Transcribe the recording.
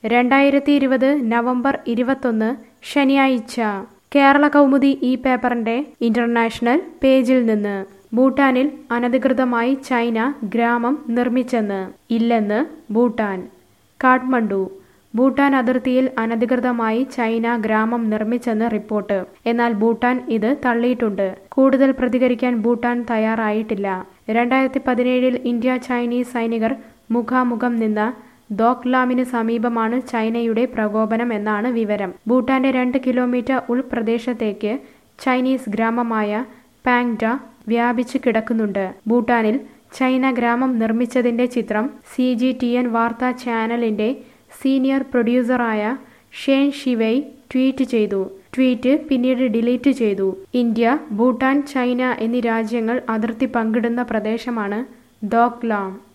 രണ്ടായിരത്തി ഇരുപത് നവംബർ ഇരുപത്തൊന്ന് ശനിയാഴ്ച കേരള കൗമുദി ഈ പേപ്പറിന്റെ ഇന്റർനാഷണൽ പേജിൽ നിന്ന് ഭൂട്ടാനിൽ അനധികൃതമായി ചൈന ഗ്രാമം നിർമ്മിച്ചെന്ന് ഇല്ലെന്ന് ഭൂട്ടാൻ കാഠ്മണ്ഡു ഭൂട്ടാൻ അതിർത്തിയിൽ അനധികൃതമായി ചൈന ഗ്രാമം നിർമ്മിച്ചെന്ന് റിപ്പോർട്ട് എന്നാൽ ഭൂട്ടാൻ ഇത് തള്ളിയിട്ടുണ്ട് കൂടുതൽ പ്രതികരിക്കാൻ ഭൂട്ടാൻ തയ്യാറായിട്ടില്ല രണ്ടായിരത്തി പതിനേഴിൽ ഇന്ത്യ ചൈനീസ് സൈനികർ മുഖാമുഖം നിന്ന ദോക്ലാമിന് സമീപമാണ് ചൈനയുടെ പ്രകോപനം എന്നാണ് വിവരം ഭൂട്ടാന്റെ രണ്ട് കിലോമീറ്റർ ഉൾപ്രദേശത്തേക്ക് ചൈനീസ് ഗ്രാമമായ പാങ്ഡ വ്യാപിച്ചു കിടക്കുന്നുണ്ട് ഭൂട്ടാനിൽ ചൈന ഗ്രാമം നിർമ്മിച്ചതിന്റെ ചിത്രം സി ജി ടി എൻ വാർത്താ ചാനലിന്റെ സീനിയർ പ്രൊഡ്യൂസറായ ഷേൻ ഷിവൈ ട്വീറ്റ് ചെയ്തു ട്വീറ്റ് പിന്നീട് ഡിലീറ്റ് ചെയ്തു ഇന്ത്യ ഭൂട്ടാൻ ചൈന എന്നീ രാജ്യങ്ങൾ അതിർത്തി പങ്കിടുന്ന പ്രദേശമാണ് ദോക്ലാം